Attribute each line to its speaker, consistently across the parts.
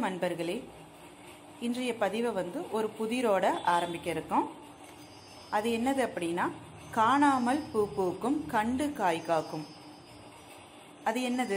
Speaker 1: அன்பர்களே இன்றைய பதிவை வந்து ஒரு புதிரோட ஆரம்பிக்க இருக்கோம் அது என்னது அப்படின்னா காணாமல் பூ பூக்கும் கண்டு காய் காக்கும் அது என்னது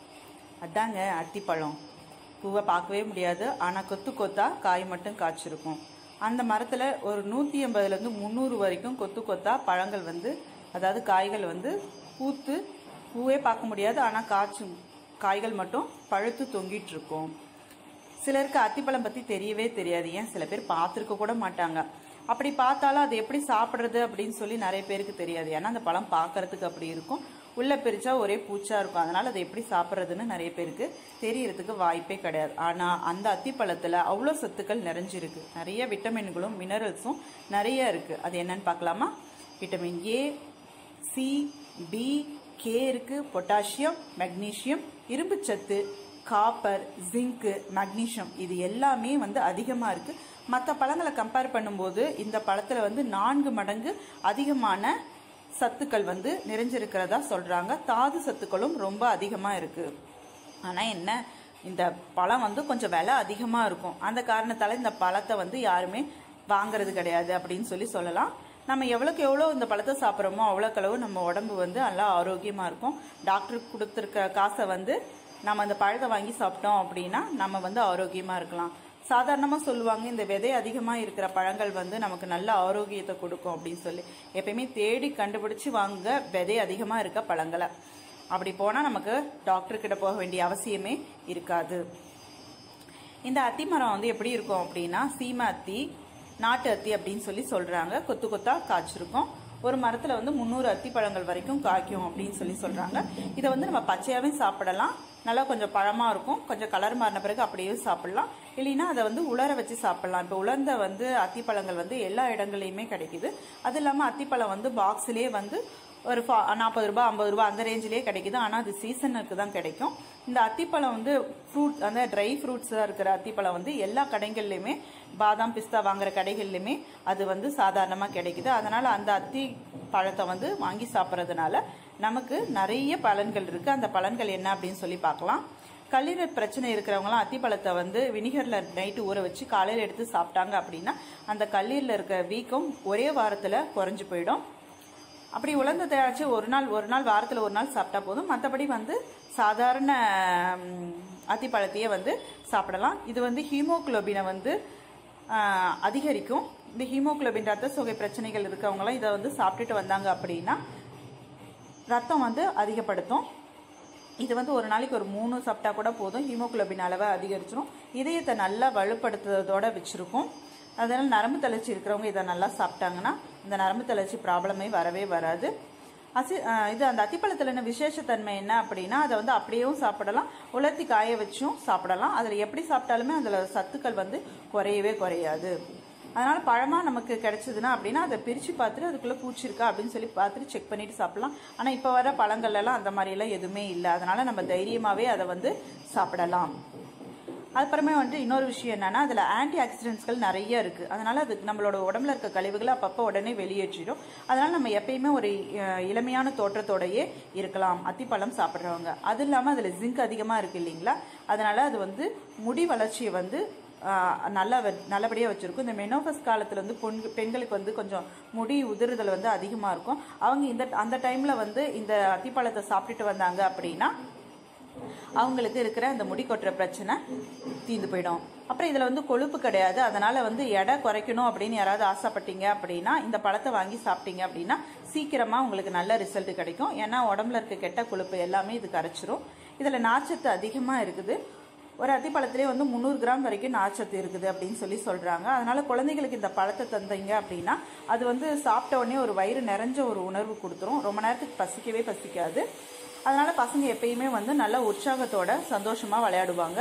Speaker 1: அதாங்க அத்திப்பழம் பூவை பார்க்கவே முடியாது ஆனால் கொத்து கொத்தா காய் மட்டும் காய்ச்சிருக்கும் அந்த மரத்தில் ஒரு நூற்றி எண்பதுலேருந்து முந்நூறு வரைக்கும் கொத்து கொத்தா பழங்கள் வந்து அதாவது காய்கள் வந்து பூத்து பூவே பார்க்க முடியாது ஆனால் காய்ச்சும் காய்கள் மட்டும் பழுத்து தொங்கிட்டு இருக்கும் சிலருக்கு அத்திப்பழம் பற்றி தெரியவே தெரியாது ஏன் சில பேர் பார்த்துருக்க கூட மாட்டாங்க அப்படி பார்த்தாலும் அது எப்படி சாப்பிட்றது அப்படின்னு சொல்லி நிறைய பேருக்கு தெரியாது ஏன்னா அந்த பழம் பார்க்கறதுக்கு அப்படி இருக்கும் உள்ள பிரிச்சா ஒரே பூச்சா இருக்கும் அதனால அதை எப்படி சாப்பிட்றதுன்னு நிறைய பேருக்கு தெரியறதுக்கு வாய்ப்பே கிடையாது ஆனால் அந்த அத்திப்பழத்தில் அவ்வளோ சத்துக்கள் நிறைஞ்சிருக்கு நிறைய விட்டமின்களும் மினரல்ஸும் நிறைய இருக்கு அது என்னன்னு பார்க்கலாமா vitamin A C B K இருக்கு பொட்டாசியம் மெக்னீசியம் இரும்புச்சத்து காப்பர் ஜிங்க்கு மக்னீசியம் இது எல்லாமே வந்து அதிகமாக இருக்கு மற்ற பழங்களை கம்பேர் பண்ணும்போது இந்த பழத்தில் வந்து நான்கு மடங்கு அதிகமான சத்துக்கள் வந்து நிறைஞ்சிருக்கிறதா சொல்றாங்க தாது சத்துக்களும் ரொம்ப அதிகமாக இருக்கு ஆனால் என்ன இந்த பழம் வந்து கொஞ்சம் விலை அதிகமாக இருக்கும் அந்த காரணத்தால் இந்த பழத்தை வந்து யாருமே வாங்குறது கிடையாது அப்படின்னு சொல்லி சொல்லலாம் நம்ம எவ்வளோக்கு எவ்வளோ இந்த பழத்தை சாப்பிட்றோமோ அவ்வளோக்களவு நம்ம உடம்பு வந்து நல்லா ஆரோக்கியமாக இருக்கும் டாக்டருக்கு கொடுத்துருக்க காசை வந்து நம்ம அந்த பழத்தை வாங்கி சாப்பிட்டோம் அப்படின்னா நம்ம வந்து ஆரோக்கியமாக இருக்கலாம் சாதாரணமாக சொல்லுவாங்க இந்த விதை அதிகமாக இருக்கிற பழங்கள் வந்து நமக்கு நல்ல ஆரோக்கியத்தை கொடுக்கும் அப்படின்னு சொல்லி எப்பயுமே தேடி கண்டுபிடிச்சு வாங்க விதை அதிகமாக இருக்க பழங்களை அப்படி போனால் நமக்கு டாக்டர் கிட்ட போக வேண்டிய அவசியமே இருக்காது இந்த அத்தி மரம் வந்து எப்படி இருக்கும் அப்படின்னா சீம அத்தி நாட்டு அத்தி அப்படின்னு சொல்லி சொல்றாங்க கொத்து கொத்தா காய்ச்சிருக்கும் ஒரு மரத்துல வந்து முந்நூறு அத்தி பழங்கள் வரைக்கும் காய்க்கும் அப்படின்னு சொல்லி சொல்றாங்க இதை வந்து நம்ம பச்சையாவே சாப்பிடலாம் நல்லா கொஞ்சம் பழமா இருக்கும் கொஞ்சம் கலர் மாறின பிறகு அப்படியே சாப்பிடலாம் இல்லைன்னா அதை வந்து உலர வச்சு சாப்பிடலாம் இப்போ உலர்ந்த வந்து அத்திப்பழங்கள் வந்து எல்லா இடங்கள்லையுமே கிடைக்குது அது இல்லாமல் அத்திப்பழம் வந்து பாக்ஸ்லேயே வந்து ஒரு நாற்பது ரூபாய் ஐம்பது ரூபாய் அந்த ரேஞ்சிலே கிடைக்குது ஆனால் அது சீசனுக்கு தான் கிடைக்கும் இந்த அத்திப்பழம் வந்து ஃப்ரூட் அந்த ட்ரை ஃப்ரூட்ஸாக இருக்கிற அத்திப்பழம் வந்து எல்லா கடைகள்லையுமே பாதாம் பிஸ்தா வாங்குற கடைகள்லையுமே அது வந்து சாதாரணமாக கிடைக்குது அதனால் அந்த அத்தி பழத்தை வந்து வாங்கி சாப்பிட்றதுனால நமக்கு நிறைய பலன்கள் இருக்குது அந்த பலன்கள் என்ன அப்படின்னு சொல்லி பார்க்கலாம் கல்லீரல் பிரச்சனை இருக்கிறவங்களாம் அத்திப்பழத்தை வந்து வினிகரில் நைட்டு ஊற வச்சு காலையில் எடுத்து சாப்பிட்டாங்க அப்படின்னா அந்த கல்லீரலில் இருக்க வீக்கம் ஒரே வாரத்தில் குறைஞ்சு போயிடும் அப்படி உலர்ந்த தயாரிச்சு ஒரு நாள் ஒரு நாள் வாரத்தில் ஒரு நாள் சாப்பிட்டா போதும் மற்றபடி வந்து சாதாரண அத்திப்பழத்தையே வந்து சாப்பிடலாம் இது வந்து ஹீமோகுளோபினை வந்து அதிகரிக்கும் இந்த ஹீமோகுளோபின் ரத்த சோகை பிரச்சனைகள் இருக்கவங்களாம் இதை வந்து சாப்பிட்டுட்டு வந்தாங்க அப்படின்னா ரத்தம் வந்து அதிகப்படுத்தும் இது வந்து ஒரு நாளைக்கு ஒரு மூணு சாப்பிட்டா கூட போதும் ஹீமோகுளோபின் அளவை அதிகரிச்சிடும் இதயத்தை நல்லா வலுப்படுத்துறதோட வச்சிருக்கும் அதனால் நரம்பு தளர்ச்சி இருக்கிறவங்க இதை நல்லா சாப்பிட்டாங்கன்னா இந்த நரம்பு தளர்ச்சி ப்ராப்ளமே வரவே வராது அசி இது அந்த அத்திப்பழத்தில் என்ன விசேஷத்தன்மை என்ன அப்படின்னா அதை வந்து அப்படியேவும் சாப்பிடலாம் உலர்த்தி காய வச்சும் சாப்பிடலாம் அதில் எப்படி சாப்பிட்டாலுமே அதில் சத்துக்கள் வந்து குறையவே குறையாது அதனால பழமா நமக்கு கிடைச்சதுன்னா அப்படின்னா அதை பிரிச்சு பார்த்துட்டு அதுக்குள்ள பூச்சி இருக்கா அப்படின்னு சொல்லி பார்த்துட்டு செக் பண்ணிட்டு சாப்பிடலாம் ஆனா இப்ப வர பழங்கள் எல்லாம் அந்த மாதிரி எல்லாம் எதுவுமே இல்லை அதனால நம்ம தைரியமாவே அதை வந்து சாப்பிடலாம் அப்புறமே வந்துட்டு இன்னொரு விஷயம் என்னன்னா அதுல ஆன்டி ஆக்சிடென்ட்ஸ்கள் நிறைய இருக்கு அதனால அது நம்மளோட உடம்புல இருக்க கழிவுகளை அப்பப்போ உடனே வெளியேற்றிடும் அதனால நம்ம எப்பயுமே ஒரு இளமையான தோற்றத்தோடையே இருக்கலாம் அத்திப்பழம் சாப்பிட்றவங்க அது இல்லாம அதுல ஜிங்க் அதிகமா இருக்கு இல்லைங்களா அதனால அது வந்து முடி வளர்ச்சியை வந்து நல்லா நல்லபடியாக வச்சுருக்கும் இந்த மெனோபஸ் காலத்தில் வந்து பொன் பெண்களுக்கு வந்து கொஞ்சம் முடி உதிர்தல் வந்து அதிகமாக இருக்கும் அவங்க இந்த அந்த டைமில் வந்து இந்த அத்திப்பழத்தை சாப்பிட்டுட்டு வந்தாங்க அப்படின்னா அவங்களுக்கு இருக்கிற அந்த முடி கொட்டுற பிரச்சனை தீர்ந்து போயிடும் அப்புறம் இதில் வந்து கொழுப்பு கிடையாது அதனால வந்து எடை குறைக்கணும் அப்படின்னு யாராவது ஆசைப்பட்டீங்க அப்படின்னா இந்த பழத்தை வாங்கி சாப்பிட்டீங்க அப்படின்னா சீக்கிரமாக உங்களுக்கு நல்ல ரிசல்ட் கிடைக்கும் ஏன்னா உடம்புல இருக்க கெட்ட கொழுப்பு எல்லாமே இது கரைச்சிரும் இதில் நார்ச்சத்து அதிகமாக இருக்குது ஒரு அத்திப்பழத்திலே வந்து முந்நூறு கிராம் வரைக்கும் நார்ச்சத்து இருக்குது அப்படின்னு சொல்லி சொல்றாங்க அதனால குழந்தைகளுக்கு இந்த பழத்தை தந்தீங்க அப்படின்னா அது வந்து சாப்பிட்ட உடனே ஒரு வயிறு நிறைஞ்ச ஒரு உணர்வு கொடுத்துரும் ரொம்ப நேரத்துக்கு பசிக்கவே பசிக்காது அதனால பசங்க எப்பயுமே வந்து நல்ல உற்சாகத்தோட சந்தோஷமா விளையாடுவாங்க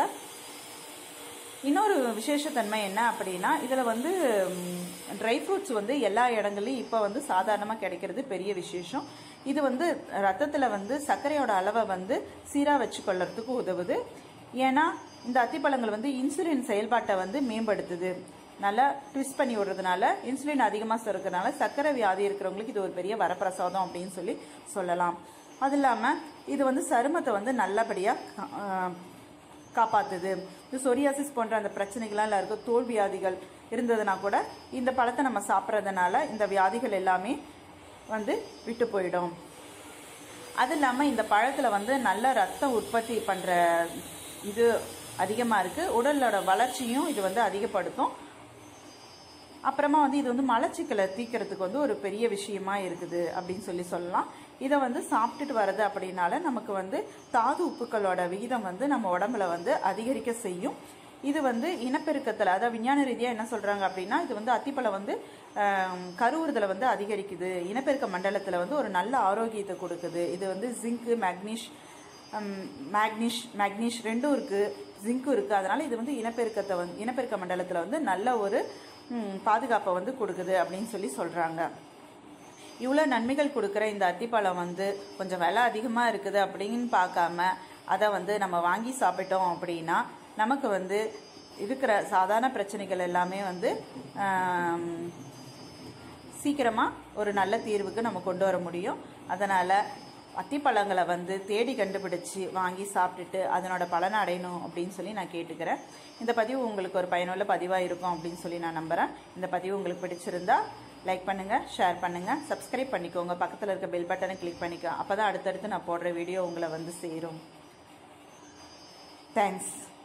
Speaker 1: இன்னொரு விசேஷத்தன்மை என்ன அப்படின்னா இதில் வந்து ட்ரை ஃப்ரூட்ஸ் வந்து எல்லா இடங்கள்லையும் இப்போ வந்து சாதாரணமாக கிடைக்கிறது பெரிய விசேஷம் இது வந்து ரத்தத்தில் வந்து சர்க்கரையோட அளவை வந்து சீராக வச்சுக்கொள்ளறதுக்கு உதவுது ஏன்னா இந்த அத்திப்பழங்கள் வந்து இன்சுலின் செயல்பாட்டை வந்து மேம்படுத்துது நல்லா ட்விஸ்ட் பண்ணி விடுறதுனால இன்சுலின் அதிகமாக சுரக்கிறதுனால சர்க்கரை வியாதி இருக்கிறவங்களுக்கு இது ஒரு பெரிய வரப்பிரசாதம் அப்படின்னு சொல்லி சொல்லலாம் அது இல்லாமல் இது வந்து சருமத்தை வந்து நல்லபடியாக காப்பாத்துது இந்த சொரியாசிஸ் போன்ற அந்த பிரச்சனைகள்லாம் எல்லாருக்கும் தோல் வியாதிகள் இருந்ததுன்னா கூட இந்த பழத்தை நம்ம சாப்பிட்றதுனால இந்த வியாதிகள் எல்லாமே வந்து விட்டு போயிடும் அது இல்லாமல் இந்த பழத்தில் வந்து நல்ல ரத்த உற்பத்தி பண்ணுற இது அதிகமாக இருக்குது உடலோட வளர்ச்சியும் இது வந்து அதிகப்படுத்தும் அப்புறமா வந்து இது வந்து மலச்சிக்கலை தீக்கிறதுக்கு வந்து ஒரு பெரிய விஷயமா இருக்குது அப்படின்னு சொல்லி சொல்லலாம் இதை வந்து சாப்பிட்டுட்டு வர்றது அப்படின்னால நமக்கு வந்து தாது உப்புக்களோட விகிதம் வந்து நம்ம உடம்புல வந்து அதிகரிக்க செய்யும் இது வந்து இனப்பெருக்கத்தில் அதாவது விஞ்ஞான ரீதியாக என்ன சொல்கிறாங்க அப்படின்னா இது வந்து அத்திப்பழம் வந்து கருவுறுதலை வந்து அதிகரிக்குது இனப்பெருக்க மண்டலத்தில் வந்து ஒரு நல்ல ஆரோக்கியத்தை கொடுக்குது இது வந்து ஜிங்க்கு மேக்னீஷ் மேக்னீஷ் மேக்னீஷ் ரெண்டும் இருக்குது ஜிங்க்கும் இருக்குது அதனால் இது வந்து இனப்பெருக்கத்தை வந்து இனப்பெருக்க மண்டலத்தில் வந்து நல்ல ஒரு பாதுகாப்பை வந்து கொடுக்குது அப்படின்னு சொல்லி சொல்கிறாங்க இவ்வளோ நன்மைகள் கொடுக்குற இந்த அத்திப்பழம் வந்து கொஞ்சம் விலை அதிகமாக இருக்குது அப்படின்னு பார்க்காம அதை வந்து நம்ம வாங்கி சாப்பிட்டோம் அப்படின்னா நமக்கு வந்து இருக்கிற சாதாரண பிரச்சனைகள் எல்லாமே வந்து சீக்கிரமாக ஒரு நல்ல தீர்வுக்கு நம்ம கொண்டு வர முடியும் அதனால் அத்திப்பழங்களை வந்து தேடி கண்டுபிடிச்சு வாங்கி சாப்பிட்டுட்டு அதனோட பலனை அடையணும் அப்படின்னு சொல்லி நான் கேட்டுக்கிறேன் இந்த பதிவு உங்களுக்கு ஒரு பயனுள்ள பதிவாக இருக்கும் அப்படின்னு சொல்லி நான் நம்புகிறேன் இந்த பதிவு உங்களுக்கு பிடிச்சிருந்தா லைக் பண்ணுங்கள் ஷேர் பண்ணுங்கள் சப்ஸ்கிரைப் பண்ணிக்கோங்க பக்கத்தில் இருக்க பெல் பட்டனை கிளிக் பண்ணிக்கோ அப்போ தான் அடுத்தடுத்து நான் போடுற வீடியோ உங்களை வந்து சேரும் தேங்க்ஸ்